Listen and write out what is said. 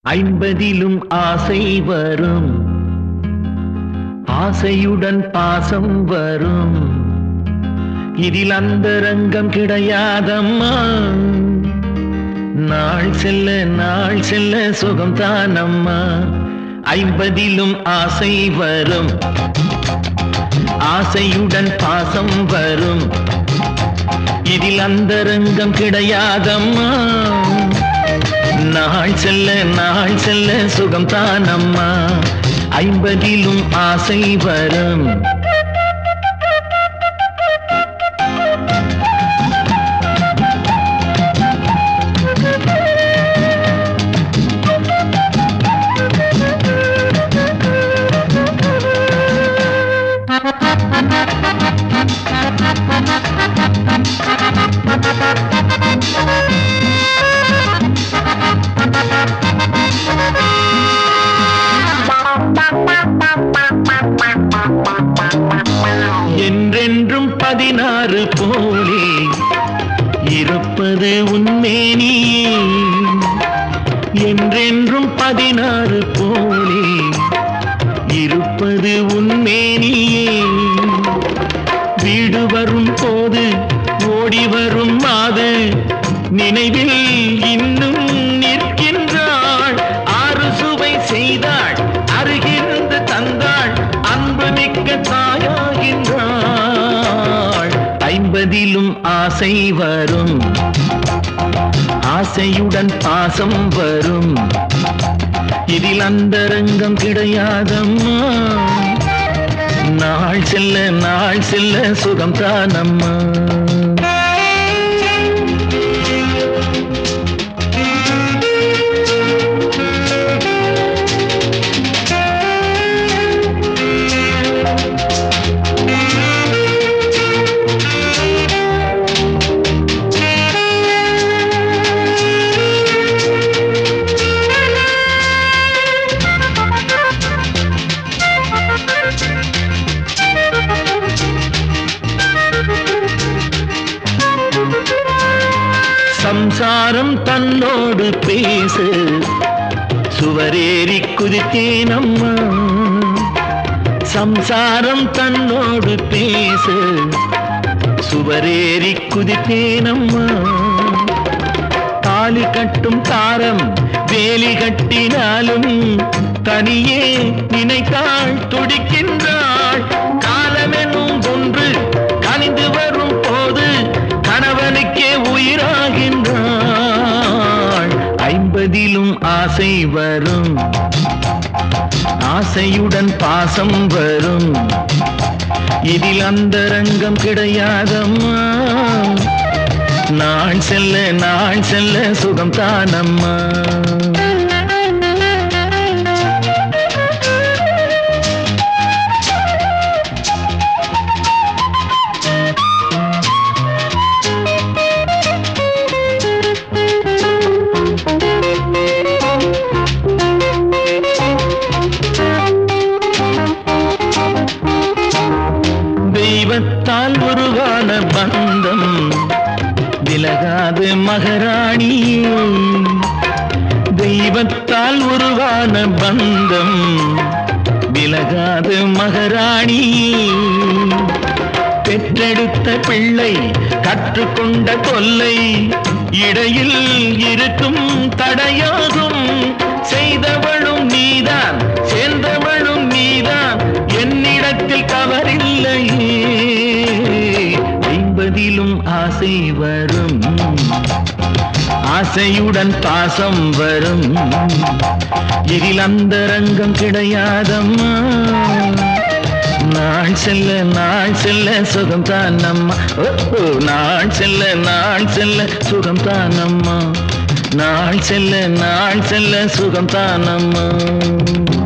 ஐம்பதிலும் ஆசை வரும் ஆசையுடன் பாசம் வரும் இதில் அந்த ரங்கம் கிடையாதம்மா நாள் செல்ல நாள் செல்ல சுகம் தானம்மா ஐம்பதிலும் ஆசை வரும் ஆசையுடன் பாசம் வரும் இதில் அந்த ரங்கம் கிடையாதம்மா நாள் செல்ல நாள் செல்ல சுகம் தானம்மா ஐம்பதிலும் ஆசை வரும் என்றென்றும் பதினாறு போலே இருப்பது உன்மேனியே என்றென்றும் பதினாறு போலே இருப்பது உன்மேனியே வீடு வரும் போது ஓடி வரும் மாது நினைவில் இன்னும் நிற்கின்றாள் ஆறு சுவை செய்தாள் அருகிருந்து தந்தாள் அன்பு மிக்க தாயாகின்றாள் ஐம்பதிலும் ஆசை வரும் ஆசையுடன் பாசம் வரும் இதில் அந்த ரங்கம் கிடையாதம்மா நாள் செல்ல நாள் செல்ல சுகம் தானம்மா சம்சாரம் தன்னோடு பேசு சுவரேறி குதித்தேனம்மா சம்சாரம் தன்னோடு பேசு சுவரேறி குதித்தேனம்மா தாலி கட்டும் தாரம் வேலி கட்டினாலும் தனியே நினைத்தாள் துடிக்கின்றாள் காலமெனும் ஒன்று கனிந்து வரும் போது கணவனுக்கே உயிராகின்றாள் ஐம்பதிலும் ஆசை வரும் ஆசையுடன் பாசம் வரும் இதில் அந்த ரங்கம் கிடையாதம்மா நாள் செல்ல நாள் செல்ல சுகம் தானம்மா தெய்வத்தால் உருவான பந்தம் விலகாது மகராணி தெய்வத்தால் உருவான பந்தம் விலகாது மகராணி பெற்றெடுத்த பிள்ளை கற்றுக்கொண்ட கொல்லை இடையில் இருக்கும் தடையாகும் செய்தவளும் நீதான் சேர்ந்தவளும் நீதான் என்னிடத்தில் தவறில்லையே ஐம்பதிலும் ஆசை வரும் ஆசையுடன் பாசம் வரும் இதில் அந்த ரங்கம் கிடையாதம்மா நாள் செல்ல நாள் செல்ல சுகம் தானம்மா ஓ, ஓ, நாள் செல்ல நாள் செல்ல சுகம் தானம்மா நாள் செல்ல நாள் செல்ல சுகம் தானம்மா